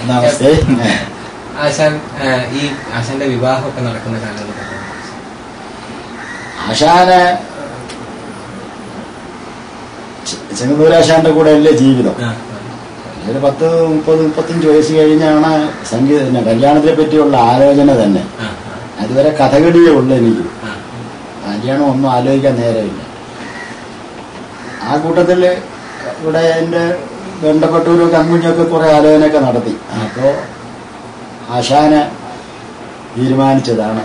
നമസ്തേ ആശാൻ ആ, ഈ ആശാന്റെ വിവാഹമൊക്കെ നടക്കുന്ന കാലം ആശാന് ചെങ്ങന്നൂരാശാന്റെ കൂടെ അല്ലേ ജീവിതം ഒരു പത്ത് മുപ്പത് മുപ്പത്തഞ്ച് വയസ്സ് കഴിഞ്ഞാണ് സംഗീത പിന്നെ കല്യാണത്തിനെ പറ്റിയുള്ള ആലോചന തന്നെ അതുവരെ കഥകളിയേ ഉള്ളൂ എനിക്ക് കല്യാണം ഒന്നും ആലോചിക്കാൻ നേരമില്ല ആ കൂട്ടത്തിൽ ഇവിടെ എൻ്റെ ബന്ധപ്പെട്ടവരും കൺകുഞ്ഞൊക്കെ കുറെ ആലോചനയൊക്കെ നടത്തി അപ്പോൾ ആശാന് തീരുമാനിച്ചതാണ്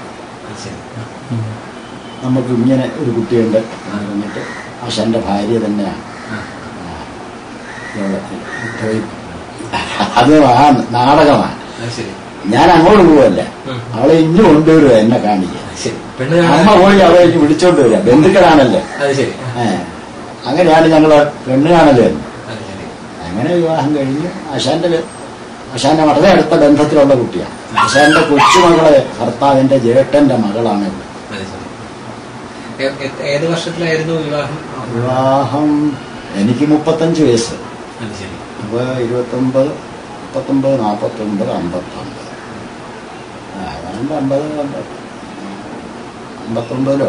നമുക്ക് ഇങ്ങനെ ഒരു കുട്ടിയുണ്ട് എന്ന് പറഞ്ഞിട്ട് ആശാന്റെ ഭാര്യ തന്നെയാണ് ലോകത്തിൽ പോയി അത് ആ നാടകമാണ് ശരി ഞാൻ അങ്ങോട്ട് പോവല്ല ഉം. അവളെ ഇഞ്ഞു കൊണ്ടുവരുക എന്നെ കാണിക്കുക ശരി പെണ്ണ് അമ്മ കാണാൻ പോയി അവളെ ഇഞ്ഞ് വിളിച്ചോണ്ട് വരിക ബന്ധുക്കളാണല്ലേ അത് ശരി ഏ അങ്ങനെയാണ് ഞങ്ങള് പെണ്ണ് കാണല് തന്നെ. അത് ശരി അങ്ങനെ വിവാഹം കഴിഞ്ഞ് ആശാന്റെ ബ- ആശാന്റെ വളരെ അടുത്ത ബന്ധത്തിലുള്ള കുട്ടിയാണ് ആശാന്റെ കൊച്ചുമകളെ ഭർത്താവിന്റെ ജേട്ടന്റെ മകളാണ് ഇവള്. അത് ശരി ഏ- ഏ- ഏത് വർഷത്തിലായിരുന്നു വിവാഹം വിവാഹം എനിക്ക് മുപ്പത്തഞ്ച് വയസ്സ് അത് ശരി അപ്പൊ ഇരുപത്തൊമ്പത് മുപ്പത്തൊമ്പത് നാൽപ്പത്തൊമ്പത് അമ്പത്തൊമ്പത് ആ, ഏതാണ്ട് അമ്പത് അമ്പത് അമ്പത്തൊമ്പതിലോ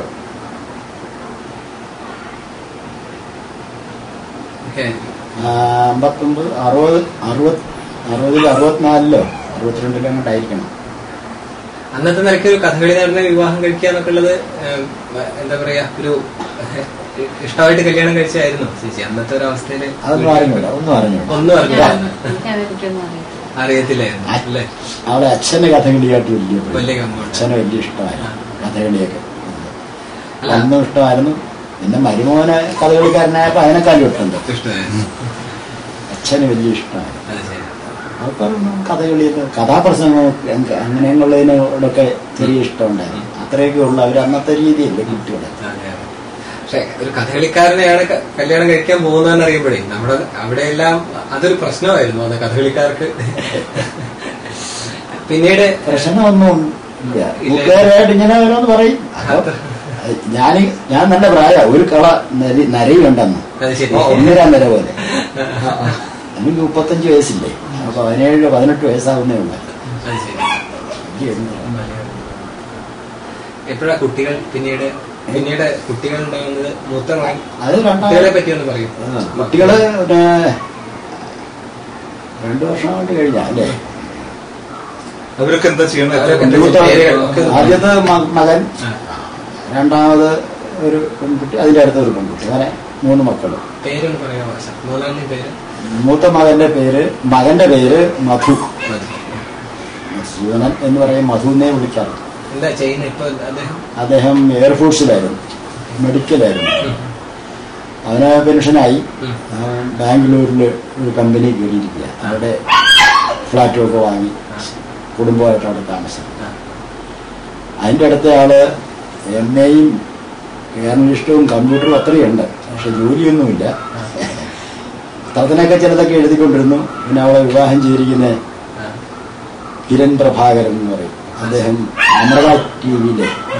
ഓക്കെ ആ, അമ്പത്തൊമ്പത് അറുപത് അറുപത് അറുപതിൽ അറുപത്തിനാലിലോ അറുപത്തിരണ്ടിലോ അങ്ങോട്ടായിരിക്കണം അന്നത്തെ നിലയ്ക്ക് ഒരു കഥകളി നടന്ന വിവാഹം കഴിക്കുക എന്നൊക്കെ ഉള്ളത് ഏം, എന്താ പറയാ ഒരു ഇഷ്ടമായിട്ട് കല്യാണം കഴിച്ചായിരുന്നു ചേച്ചി അന്നത്തെ ഒരു അവസ്ഥയില് അതൊന്നും അറിഞ്ഞൂടാ ഒന്നും അറിഞ്ഞൂടാ ഒന്നും അറിഞ്ഞില്ല എനിക്ക് അതിനെപ്പറ്റിയൊന്നും അറിയില്ല അറിയത്തില്ലായിരുന്നു അല്ലേ അവളെ അച്ഛന്റെ കഥകളിയായിട്ട് വലിയ പ്രിയം. വലിയ കമ്പമുണ്ട്. അച്ഛനെ വലിയ ഇഷ്ടമായിരുന്നു കഥകളിയൊക്കെ അല്ല. അന്നും ഇഷ്ടമായിരുന്നു പിന്നെ മരുമോനെ കഥകളിക്കാരനായപ്പോ അതിനെക്കാളും ഇഷ്ടമുണ്ട് ഇഷ്ടമായിരുന്നു അച്ഛന് വലിയ ഇഷ്ടമായിരുന്നു അത് ശരി അവർക്കൊന്നും കഥകളിയൊക്കെ കഥാപ്രസംഗം അങ്ങ- അങ്ങനെയുള്ളതിനോടൊക്കെ ചെറിയ ഇഷ്ടമുണ്ടായിരുന്നു അത്രയൊക്കെ ഉള്ളു അവർ അന്നത്തെ രീതിയല്ലേ കുട്ടികളെ അതെ, അതെ. പക്ഷെ ഒരു കഥകളിക്കാരനെയാണ് ക- കല്യാണം കഴിക്കാൻ പോകുന്നതെന്ന് അറിയുമ്പോഴേ നമ്മുടെ അവിടെയെല്ലാം അതൊരു പ്രശ്നമായിരുന്നു അന്ന് കഥകളിക്കാർക്ക് പിന്നീട് പ്രശ്നമൊന്നും ഇല്ല ഇല്ല. കൂട്ടുകാരായിട്ട് ഇങ്ങനെ ഓരോന്ന് പറയും അപ്പൊ ഞാൻ ഞാൻ നല്ല പ്രായ ഒരു കള നരി നരയുണ്ടെന്ന് അത് ശരി ഒന്നരാം നര പോലെ എനിക്ക് മുപ്പത്തഞ്ച് വയസ്സില്ലേ അപ്പൊ പതിനേഴ് പതിനെട്ട് വയസ്സാവുന്നേ ഉള്ളു അത് ശരി എനിക്ക് എന്ത്? എപ്പോഴാ കുട്ടികൾ പിന്നീട് പിന്നീട് കുട്ടികൾ ഉണ്ടാകുന്നത് മൂത്ത മകൻ അത് രണ്ടാം കുട്ടികളെ പറ്റി ഒന്ന് പറയും ആ, കുട്ടികള് പിന്നെ രണ്ടു വർഷം കൊണ്ട് കഴിഞ്ഞ അല്ലേ അവരൊക്കെ എന്താ ചെയ്യണത് അവരൊക്കെ എന്താ മൂത്ത പേരുകൾ ഒക്കെ ആദ്യത്തെ മ- മകൻ ആ. രണ്ടാമത് ഒരു പെൺകുട്ടി അതിന്റെ അടുത്ത ഒരു പെൺകുട്ടി അങ്ങനെ മൂന്ന് മക്കള് പേരൊന്ന് പറയാമോ ആശാ? മൂന്നാമത്തെ പേര് മൂത്ത മകന്റെ പേര് മകന്റെ പേര് മധു മതി. സൂനൻ എന്ന് പറയും മധുവിനെ വിളിക്കാറ് എന്താ ചെയ്യുന്നത് ഇപ്പൊ അദ്ദേഹം അദ്ദേഹം എയർഫോഴ്സിലായിരുന്നു മെഡിക്കലായിരുന്നു ഉം. അവന് പെൻഷനായി ഉം. ആ, ബാംഗ്ലൂരിൽ ഒരു കമ്പനി കയറിയിരിക്കുക അവിടെ ഫ്ലാറ്റും ഒക്കെ വാങ്ങി കുടുംബമായിട്ട് അവിടെ താമസം ആ. അതിൻ്റെ അടുത്ത ആള് എം എയും ജേർണലിസ്റ്റും കമ്പ്യൂട്ടറും അത്രയും ഉണ്ട് പക്ഷെ ജോലിയൊന്നുമില്ല പത്രത്തിനൊക്കെ ചിലതൊക്കെ എഴുതിക്കൊണ്ടിരുന്നു പിന്നെ അവളെ വിവാഹം ചെയ്തിരിക്കുന്ന ആ. കിരൺ പ്രഭാകരൻ എന്ന് പറയും അദ്ദേഹം അമൃത ടി വിയിലെ ആ.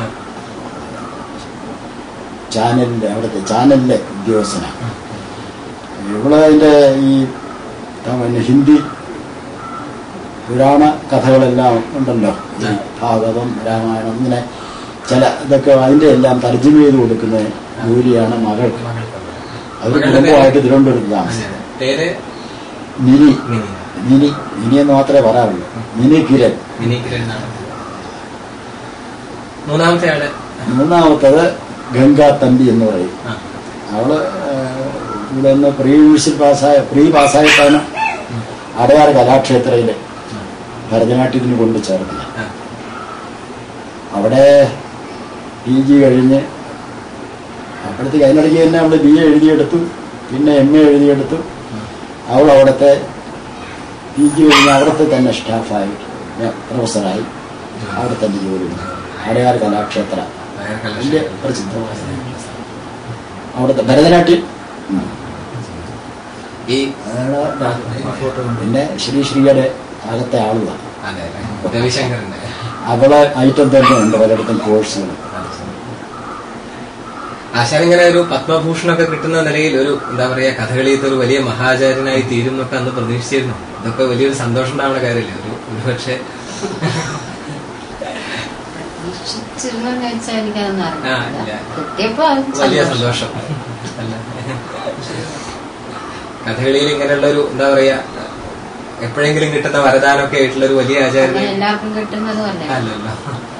ചാനലിന്റെ അവിടുത്തെ ചാനലിലെ ഉദ്യോഗസ്ഥനാണ് ഇവിടെ അതിന്റെ ഈ എന്താ പറയുക, ഹിന്ദി പുരാണ കഥകളെല്ലാം ഉണ്ടല്ലോ ഈ ഭാഗവതം രാമായണം ഇങ്ങനെ ചില ഇതൊക്കെ അതിന്റെ എല്ലാം തർജ്ജമ ചെയ്ത് കൊടുക്കുന്ന ജോലിയാണ് മകൾക്ക് മകൾക്കുണ്ട്. അവർ മകളുടെ കുടുംബമായിട്ട് പേര്? തിരുവനന്തപുരത്ത് അതെ, താമസം അതെ. പേര് മിനി മിനി. മിനി മിനി എന്ന് മാത്രമേ പറയാറുള്ളൂ മിനി കിരൺ മിനി കിരൺ എന്നാണ് മൂന്നാമത്തെ ആള് മൂന്നാമത്തത് ഗംഗാ തമ്പി എന്ന് പറയും ആ. അവള് ഏഹ്, ഇവിടെ നിന്ന് പ്രീ മ്യൂസിൽ പാസ്സായ പ്രീ പാസ്സായിട്ടാണ് അടയാർ കലാക്ഷേത്രയില് ഭരതനാട്യത്തിന് കൊണ്ട് ചേർന്നത് ആ. അവിടെ പി ജി കഴിഞ്ഞ് അപ്പോഴത്തേക്ക് അതിനിടയ്ക്ക് തന്നെ അവള് ബി എ എഴുതിയെടുത്തു പിന്നെ എം എ എഴുതിയെടുത്തു അവൾ അവിടുത്തെ പി ജി കഴിഞ്ഞ് അവിടുത്തെ തന്നെ സ്റ്റാഫായി പിന്നെ പ്രൊഫസറായി അവിടെ തന്നെ ജോലി ചെയ്തു. അടയാർ കലാക്ഷേത്ര വയർ വലിയ കലാശാല. പ്രസിദ്ധമായ അവിടുത്തെ ഭരതനാട്യം ഉം. ഈ അതാണ് പിന്നെ ശ്രീ ശ്രീയുടെ അകത്തെ ആളുകളാണ് അതെ അതെ. രവിശങ്കറിന്റെ അവളെ ഐറ്റം തന്നെ ഉണ്ട് പലയിടത്തും കോഴ്സുകൾ അത് ശരി. ആശാൻ ഇങ്ങനെ ഒരു പത്മഭൂഷണൊക്കെ കിട്ടുന്ന നിലയിൽ ഒരു എന്താ പറയാ കഥകളിയത്തെ ഒരു വലിയ മഹാചാര്യനായി തീരും എന്നൊക്കെ അന്ന് പ്രതീക്ഷിച്ചിരുന്നു ഇതൊക്കെ വലിയൊരു സന്തോഷം ഉണ്ടാവുന്ന കാര്യമില്ലേ ഒരു ഒരുപക്ഷെ വീക്ഷിച്ചിരുന്നെന്ന് വെച്ചാൽ എനിക്കതൊന്നും ആ, അറിയില്ല ഇല്ല. കിട്ടിയപ്പോ അത് വലിയ സന്തോഷം. സന്തോഷം അല്ല കഥകളിയിൽ ഇങ്ങനെയുള്ള ഒരു എന്താ പറയാ എപ്പോഴെങ്കിലും കിട്ടുന്ന വരദാനമൊക്കെ ആയിട്ടുള്ള ഒരു വലിയ അങ്ങനെ ആചാര്യനെ എല്ലാവർക്കും കിട്ടുന്നതും അല്ലേ അല്ലല്ലോ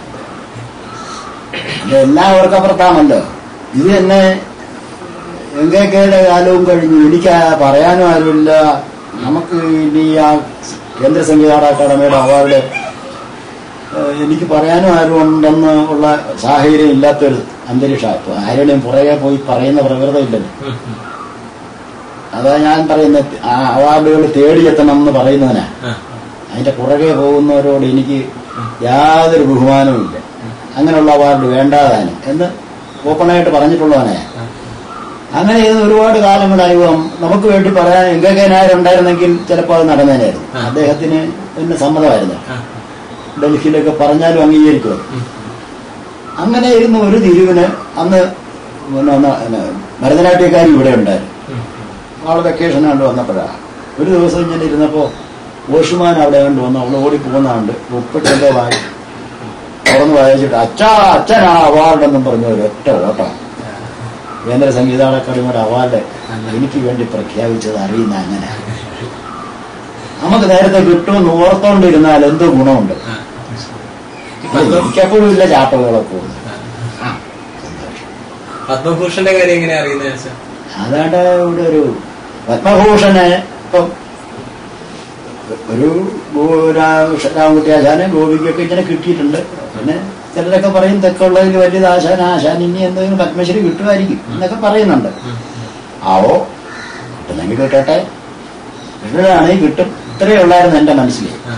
അത് എല്ലാവർക്കും അപ്പുറത്താണല്ലോ ഇത് തന്നെ എങ്കേക്കയുടെ കാലവും കഴിഞ്ഞു എനിക്ക് ആ പറയാനും ആരുമില്ല നമുക്ക് ഇനി ആ കേന്ദ്ര സംഗീത അക്കാദമിയുടെ അവാർഡ് ഏഹ്, എനിക്ക് പറയാനും ആരും ഉണ്ടെന്ന് ഉള്ള സാഹചര്യം ഇല്ലാത്തൊരു അന്തരീക്ഷമാണ് ഇപ്പൊ ആരുടെയും പുറകെ പോയി പറയുന്ന പ്രകൃതം ഇല്ലല്ലോ ഉം, ഉം. അതാ ഞാൻ പറയുന്നത് ആ അവാർഡുകൾ തേടിയെത്തണം എന്ന് പറയുന്നതിനാ ആ, അതിന്റെ പുറകെ പോകുന്നവരോട് എനിക്ക് യാതൊരു ബഹുമാനവുമില്ല അങ്ങനെയുള്ള അവാർഡ് വേണ്ടാതാനും എന്ന് ഓപ്പണായിട്ട് പറഞ്ഞിട്ടുള്ളവനെ ആ. അങ്ങനെ ഇത് ഒരുപാട് കാലങ്ങളായി വം- നമുക്ക് വേണ്ടി പറയാൻ എങ്കെ നായരുണ്ടായിരുന്നെങ്കിൽ ചിലപ്പോൾ അത് നടന്നേനായിരുന്നു ആ. അദ്ദേഹത്തിന് പിന്നെ സമ്മതമായിരുന്നു ആ, ഡൽഹിയിലൊക്കെ പറഞ്ഞാലും അംഗീകരിക്കും ഉം. അങ്ങനെ ഇരുന്ന ഒരു തിരിവിന് അന്ന് പിന്നെ ഒന്ന് പിന്നെ ഭരതനാട്യക്കാരി ഇവിടെ ഉണ്ടായിരുന്നു ഉം. ആള് വെക്കേഷൻ കണ്ട് വന്നപ്പോഴാണ് ഒരു ദിവസം ഇങ്ങനെ ഇരുന്നപ്പോ ഓഷുമാൻ അവിടെ കണ്ട് വന്ന് അവള് ഓടി പോകുന്നതുകൊണ്ട് ഉപ്പിട്ടെന്തോ വായി തുറന്ന് വായിച്ചിട്ട് അച്ഛാ അച്ഛനാ അവാർഡെന്നും പറഞ്ഞ ഒരു ഒറ്റ ഓട്ടം കേന്ദ്ര സംഗീത അക്കാദമിയുടെ അവാർഡ് എനിക്ക് വേണ്ടി പ്രഖ്യാപിച്ചത് അറിയുന്ന അങ്ങനെ നമുക്ക് നേരത്തെ കിട്ടുമെന്ന് ഓർത്തോണ്ടിരുന്നാൽ എന്തോ ഗുണമുണ്ട് ആ. ഈ പത്മ- എനിക്കപ്പോഴും ഇല്ല ചാട്ടകളൊക്കെ ഉണ്ട് ആ. പത്മഭൂഷന്റെ കാര്യം എങ്ങനെയാ അറിയുന്നത് ആശാൻ അതാണ്ട് ഇവിടെ ഒരു പത്മഭൂഷണ് ഇപ്പം ഒരു ഗോ- രാ- രാമകുട്ടി ആശാന് ഗോപിക്കൊക്കെ ഇങ്ങനെ കിട്ടിയിട്ടുണ്ട് പിന്നെ ചിലരൊക്കെ പറയും തെക്കുള്ളതിൽ വലിയത് ആശാൻ ആശാൻ ഇനി എന്തെങ്കിലും പത്മശ്രീ കിട്ടുമായിരിക്കും എന്നൊക്കെ പറയുന്നുണ്ട് ആവോ കിട്ടുന്നെങ്കിൽ കിട്ടട്ടെ കിട്ടുകയാണെങ്കിൽ കിട്ടും ഇത്രയേ ഉള്ളായിരുന്നു എന്റെ മനസ്സിൽ ആ.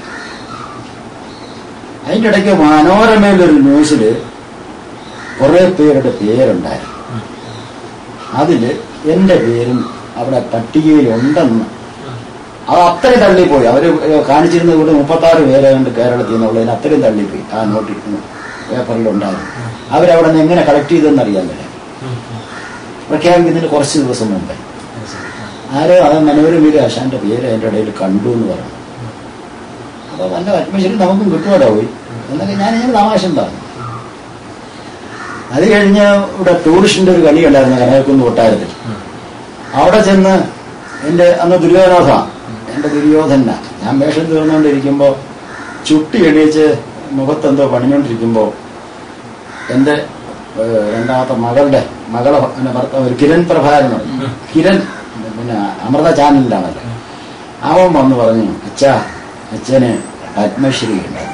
അതിന്റെ ഇടയ്ക്ക് മനോരമയിലൊരു ന്യൂസില് കുറെ പേരുടെ പേരുണ്ടായിരുന്നു അതില് എന്റെ പേരും അവിടെ പട്ടികയിലുണ്ടെന്ന് അത് അത്രയും തള്ളിപ്പോയി അവര് കാണിച്ചിരുന്നത് ഇവിടെ മുപ്പത്തി ആറ് പേരെ കണ്ട് കേരളത്തിൽ നിന്നുള്ളതിന് അത്രയും തള്ളിപ്പോയി ആ നോട്ടീസ് പേപ്പറിലുണ്ടായിരുന്നു അവരവിടെ നിന്ന് എങ്ങനെ കളക്ട് ചെയ്തെന്ന് അറിയാൻ പറ്റില്ല ഉം. പ്രഖ്യാപിക്കുന്നതിന് കുറച്ച് ദിവസം മുമ്പേ അത് ശരി. ആ. ആരോ അത് മനോരമയിൽ ആശാന്റെ പേര് അതിന്റെ ഇടയിൽ കണ്ടു എന്ന് പറഞ്ഞു അപ്പൊ നല്ല പത്മശ്രീ നമുക്കും കിട്ടുമല്ലോ പോയി എന്നൊക്കെ ഞാൻ ഇങ്ങനെ താമസം പറഞ്ഞു അത് കഴിഞ്ഞ് ഇവിടെ ടൂറിസ്റ്റിന്റെ ഒരു കളി ഉണ്ടായിരുന്നു കനകക്കുന്ന് കൊട്ടാരത്തിൽ ഉം. അവിടെ ചെന്ന് എന്റെ അന്ന് ദുര്യോധന എന്റെ ദുര്യോധന ഞാൻ വേഷം തീർന്നുകൊണ്ടിരിക്കുമ്പോ ചുട്ടി എണീച്ച് മുഖത്തെന്തോ പണിഞ്ഞുകൊണ്ടിരിക്കുമ്പോ എന്റെ ഏഹ്, രണ്ടാമത്തെ മകളുടെ മകളെ പിന്നെ ഭർത്താവ് ഒരു കിരൺ പ്രഭാകരൻ പറഞ്ഞു കിരൺ പിന്നെ അമൃത ചാനലിലാണല്ലോ അവൻ വന്ന് പറഞ്ഞു അച്ഛാ അച്ഛന് പത്മശ്രീ ഉണ്ടായിരുന്നു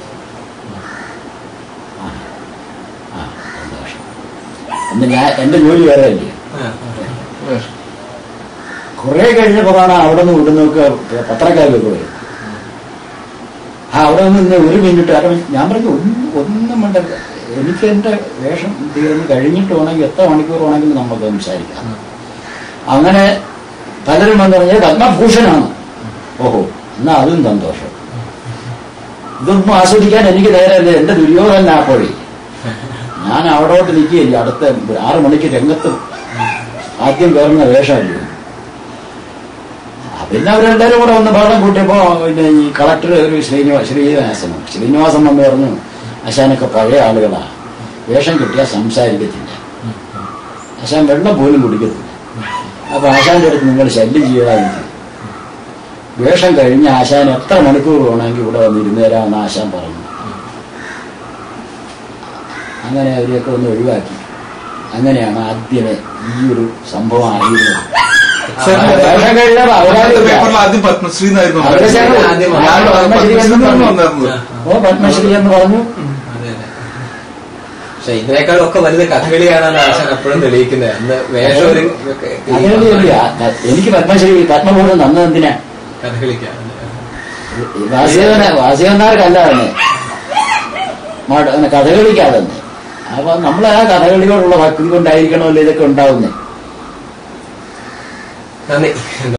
ആ, ആ, സന്തോഷം. എന്ന് ഞാൻ എന്റെ ജോലി വേറെ ഇല്ലേ ആ. ആ. കുറെ കഴിഞ്ഞപ്പോഴാണ് അവിടെ നിന്ന് ഇവിടുന്നൊക്കെ പത്രക്കാരൊക്കെ വരും ആ അവിടെ നിന്ന് ഒരു മിനിറ്റ് അര മിനിറ്റ് ഞാൻ പറഞ്ഞു ഒന്നും ഒന്നും വേണ്ട എനിക്ക് എന്റെ വേഷം തീർന്ന് കഴിഞ്ഞിട്ട് വേണമെങ്കിൽ എത്ര മണിക്കൂർ വേണമെങ്കിലും നമുക്ക് സംസാരിക്കാം അങ്ങനെ പലരും വന്ന് പറഞ്ഞത് പത്മഭൂഷണാണ് ഓഹോ എന്നാ അതും സന്തോഷം ഇതൊന്നും ആസ്വദിക്കാൻ എനിക്ക് നേരമല്ല എന്റെ ദുര്യോധന അപ്പോഴേ ഞാൻ അവിടോട്ട് നിൽക്കുകയില്ല അടുത്ത ആറു മണിക്ക് രംഗത്ത് ആദ്യം കയറുന്ന വേഷമല്ലേ ആ, പിന്നെ അവരെല്ലാവരും കൂടെ ഒന്ന് പാഠം കൂട്ടിയപ്പോ പിന്നെ ഈ കളക്ടർ ഒരു ശ്രീനിവാ ശ്രീനിവാസനും ശ്രീനിവാസൻ വന്ന് പറഞ്ഞു അശാനൊക്കെ പഴയ ആളുകളാ വേഷം കിട്ടിയാൽ സംസാരിക്കത്തില്ല അശാൻ വെള്ളം പോലും കുടിക്കത്തില്ല അപ്പൊ ആശാന്റെ അടുത്ത് നിങ്ങൾ ശല്യം ചെയ്യാതിരിക്കും വേഷം കഴിഞ്ഞ് ആശാൻ എത്ര മണിക്കൂർ വേണമെങ്കിൽ ഇവിടെ വന്ന് ഇരുന്നേരാമെന്ന് ആശാൻ പറഞ്ഞു അങ്ങനെ അവരെയൊക്കെ ഒന്ന് ഒഴിവാക്കി അങ്ങനെയാണ് ആദ്യമേ ഈ ഒരു സംഭവം അറിയുന്നത് വേഷം കഴിഞ്ഞാൽ അന്നത്തെ അവരാരും പേപ്പറിൽ ആദ്യം പത്മശ്രീ എന്നായിരുന്നു അവരെ ചേർന്ന് ആദ്യം ഞാൻ പത്മശ്രീ പത്മശ്രീ എന്ന് എന്നാണ് പറഞ്ഞു. വന്നിരുന്നത് ഓ പത്മശ്രീ എന്ന് പറഞ്ഞു അതെ അതെ പക്ഷെ ഇതിനേക്കാളും ഒക്കെ വലുത് കഥകളിയാണെന്ന് ആശാൻ എപ്പോഴും തെളിയിക്കുന്നത് അന്ന് വേഷം ഒരു ഇതൊക്കെ അതിനില്ല എനിക്ക് പത്മശ്രീ പത്മഭൂഷൺ തന്നത് എന്തിനാ കഥകളിക്കാണ് വാസുദേവന വാസുദേവനാർക്കല്ല തന്നെ മട- അങ്ങനെ കഥകളിക്കാതെ തന്നെ അപ്പൊ നമ്മളെ ആ കഥകളിയോടുള്ള ഭക്തി കൊണ്ടായിരിക്കണമല്ലോ ഇതൊക്കെ ഉണ്ടാവുന്നേ നന്ദി